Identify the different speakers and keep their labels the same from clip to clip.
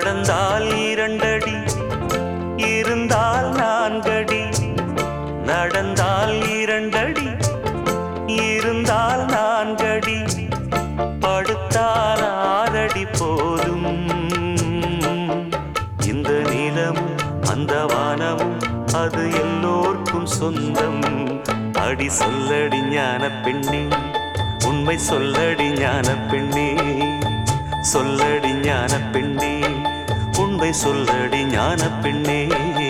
Speaker 1: நடந்தால் இரண்டடி இருந்தால் நான்கடி நடந்தால் இரண்டடி இருந்தால் நான்கடி படுத்தால் ஆறடி போதும் இந்த நிலம் அந்த வானம் அது எல்லோர்க்கும் சொந்தம் அடி சொல்லடி ஞான பெண்ணே உண்மை சொல்லடி ஞான பெண்ணே சொல்லடி ஞான பெண்ணே உண்மை சொல்லடி ஞான பெண்ணே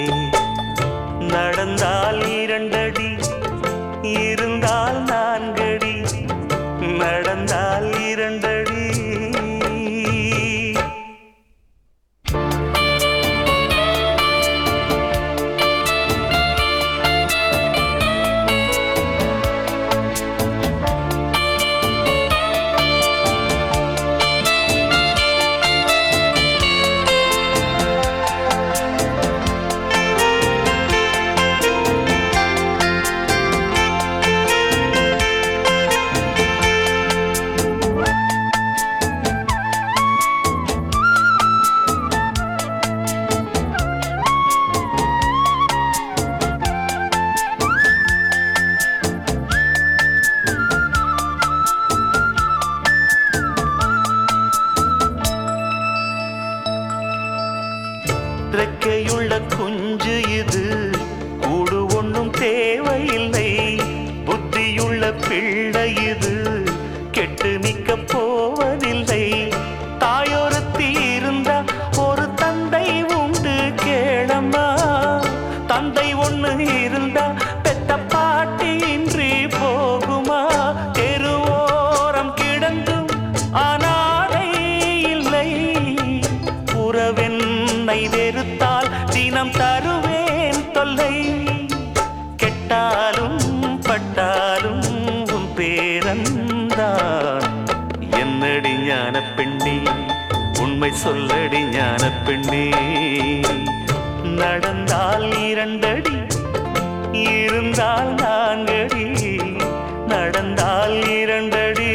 Speaker 1: நடந்தால் இரண்டடி இருந்தால் நான்கடி நடந்தால் இரண்டடி ரெக்கையுள்ள குஞ்சு இது கூடு ஒண்ணும் தேவையில்லை புத்தியுள்ள பிள்ளை இது கெட்டு நிக்க போவதில்லை தாயொருத்தி இருந்தா ஒரு தந்தை உண்டு கேளம்மா தந்தை ஒண்ணு இருந்தா பெத்த பாட்டி இன்றி போகுமா தெருவோரம் கிடந்தும் அனாதை இல்லை உறவென்னை வெறுத்தால் தினம் தருவேன் தொல்லை கெட்டாலும் பட்டாலும் உன் பேரந்தான் என்னடி ஞான பெண்ணே உண்மை சொல்லடி ஞான பெண்ணே நடந்தால் இரண்டடி இருந்தால் நான்கடி நடந்தால் இரண்டடி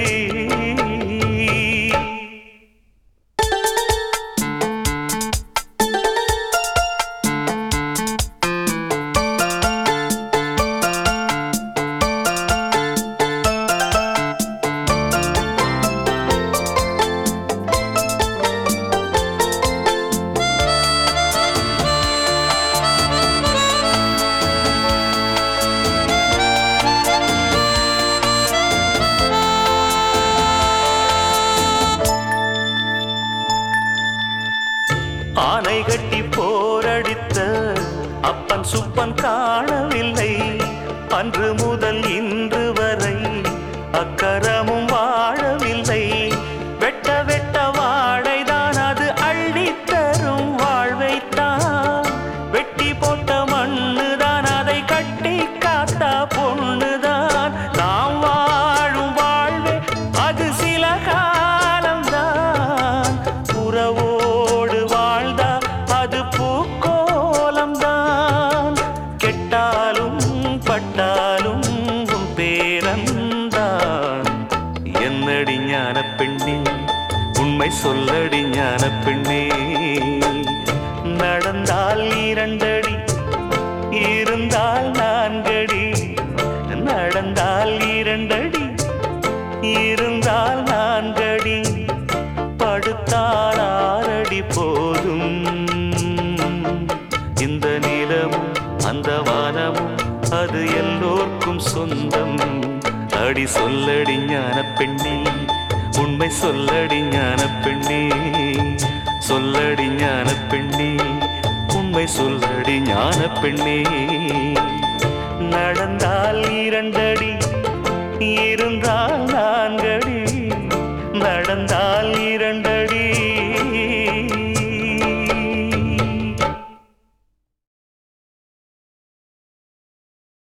Speaker 1: ஆனை கட்டி போரடித்த அப்பன் சுப்பன் காணவில்லை அன்று முதல் இன்று வரை அக்கரமும் வாழவில்லை வெட்ட வெட்ட வாழைதான் அது அள்ளித் தரும் வாழ்வைத்தான் வெட்டி போட்ட மண்ணுதான் அதை கட்டி காத்தா பொண்ணுதான் நாம் வாழும் வாழ்வே அது சில காலம்தான் உறவோடு வாழ்ந்தா அது பூக்கோலம்தான் கெட்டாலும் பட்டாலும் உன் பேரந்தான் என்னடி ஞான பெண்ணே உண்மை சொல்லடி ஞான பெண்ணே நடந்தால் இரண்டடி இருந்தால் நான்கடி நடந்தால் இரண்டடி இருந்தால் நான்கடி படுத்தால் ஆறடி போதும் இந்த நிலமும் அந்த வானமும் அது எல்லோர்க்கும் சொந்தம் அடி சொல்லடி ஞான பெண்ணே உண்மை சொல்லடி ஞான பெண்ணே சொல்லடி ஞான பெண்ணே உண்மை சொல்லடி ஞான பெண்ணே நடந்தால் இரண்டடி இருந்தால் நான்கடி நடந்தால் இரண்டடி